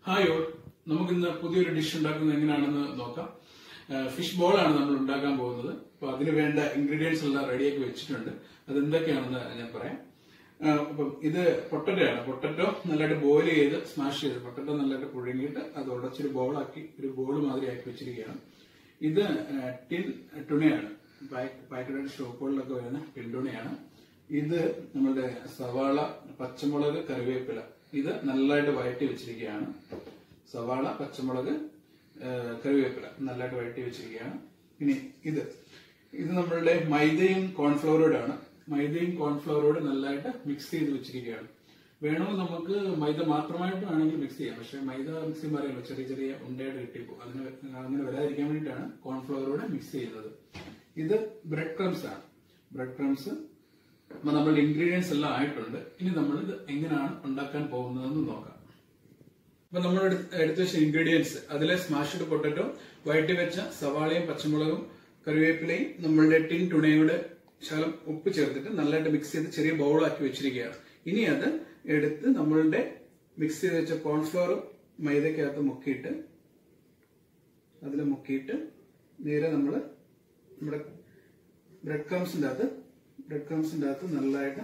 hi all നമുക്കിന്ന് പുതിയൊരു dish ഉണ്ടാക്കുന്നത് എങ്ങനെയാണെന്ന് നോക്കാം ഫിഷ് ബോൾ ആണ് നമ്മൾ ഉണ്ടാക്കാൻ പോകുന്നത് അപ്പൊ അതിന് വേണ്ട ഇൻഗ്രീഡിയൻസ് എല്ലാം റെഡിയാക്കി വെച്ചിട്ടുണ്ട് അത് എന്തൊക്കെയാണെന്ന് ഞാൻ പറയാം ആ, അപ്പം ഇത് പൊട്ടറ്റോ ആണ് പൊട്ടറ്റോ നല്ലതായിട്ട് ബോയിൽ ചെയ്ത് സ്മാഷ് ചെയ്ത് പൊട്ടറ്റോ നല്ലതായിട്ട് പുഴുങ്ങിയിട്ട് അത് ഉടച്ചൊരു ബോളാക്കി ഒരു ബോൾ മാതിരി ആക്കി വെച്ചിരിക്കുകയാണ് ഇത് ആ, ടിൻ ടുണയാണ് പാക്കറ്റായിട്ട് ഷോപ്പുകളിലൊക്കെ വരുന്ന ടിൻ ടുണയാണ് ഇത് നമ്മുടെ സവാള പച്ചമുളക് കറിവേപ്പില ഇത് നല്ലതായിട്ട് വഴറ്റി വെച്ചിരിക്കുകയാണ് സവാള പച്ചമുളക് ആ, കറിവേപ്പില നല്ലതായിട്ട് വഴറ്റി വെച്ചിരിക്കുകയാണ് ഇനി ഇത് ഇത് നമ്മളുടെ മൈദയും കോൺഫ്ലവറോടാണ് മൈദയും കോൺഫ്ലവറോട് നല്ലതായിട്ട് മിക്സ് ചെയ്ത് വെച്ചിരിക്കുകയാണ് വേണമെങ്കിൽ നമുക്ക് മൈദ മാത്രമായിട്ട് വേണമെങ്കിൽ മിക്സ് ചെയ്യാം പക്ഷെ മൈദ മിക്സ് ചെയ്യുമ്പോൾ അറിയാലോ ചെറിയ ചെറിയ ഉണ്ടയായിട്ട് കിട്ടിപ്പോ അതിന് അങ്ങനെ വരാതിരിക്കാൻ വേണ്ടിയിട്ടാണ് കോൺഫ്ലവറോട് മിക്സ് ചെയ്യുന്നത് ഇത് ബ്രെഡ് ക്രംസ് ആണ് ബ്രെഡ് ക്രംസ് അപ്പൊ നമ്മളുടെ ഇൻഗ്രീഡിയൻസ് എല്ലാം ആയിട്ടുണ്ട് ഇനി നമ്മൾ ഇത് എങ്ങനെയാണ് ഉണ്ടാക്കാൻ പോകുന്നതെന്ന് നോക്കാം അപ്പൊ നമ്മൾ എടുത്ത് എടുത്ത് വെച്ച ഇൻഗ്രീഡിയൻസ് അതിലെ സ്മാഷ്ഡ് പൊട്ടറ്റോ വഴറ്റി വെച്ച സവാളയും പച്ചമുളകും കറിവേപ്പിലയും നമ്മളുടെ ടിൻ ടുണയുടെ ശകലം ഉപ്പ് ചേർത്തിട്ട് നല്ലതായിട്ട് മിക്സ് ചെയ്ത് ചെറിയ ബൗളാക്കി വെച്ചിരിക്കുകയാണ് ഇനി അത് എടുത്ത് നമ്മളുടെ മിക്സ് ചെയ്ത് വെച്ച കോൺഫ്ലവർ മൈദക്കകത്ത് മുക്കിയിട്ട് അതിൽ മുക്കിയിട്ട് നേരെ നമ്മൾ നമ്മുടെ ബ്രെഡ് ക്രംസിന്റെ അകത്ത് ബ്രെഡ് ക്രംസിന്റെ അകത്ത് നല്ലതായിട്ട്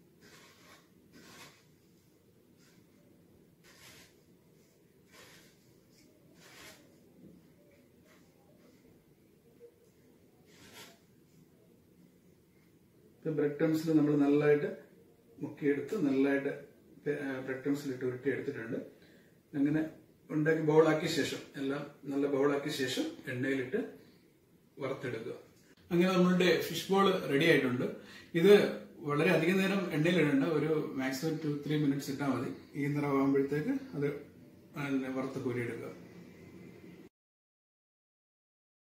ബ്രെഡ് ക്രംസിൽ നമ്മൾ നല്ലതായിട്ട് മുക്കിയെടുത്ത് നല്ലതായിട്ട് ബ്രെഡ് ക്രംസിൽ ഇട്ട് ഉരുട്ടി എടുത്തിട്ടുണ്ട് അങ്ങനെ ഉണ്ടാക്കി ബൗളാക്കിയ ശേഷം എല്ലാം നല്ല ബൗളാക്കിയ ശേഷം എണ്ണയിലിട്ട് വറുത്തെടുക്കുക അങ്ങനെ നമ്മളുടെ ഫിഷ് ബോൾ റെഡി ആയിട്ടുണ്ട് ഇത് വളരെ അധികം നേരം എണ്ണയിലിടേണ്ട ഒരു മാക്സിമം ടു ത്രീ മിനിറ്റ്സ് ഇട്ടാൽ മതി ഈ നിറമാകുമ്പോഴത്തേക്ക് അത് വറുത്ത് കോരിയെടുക്കുക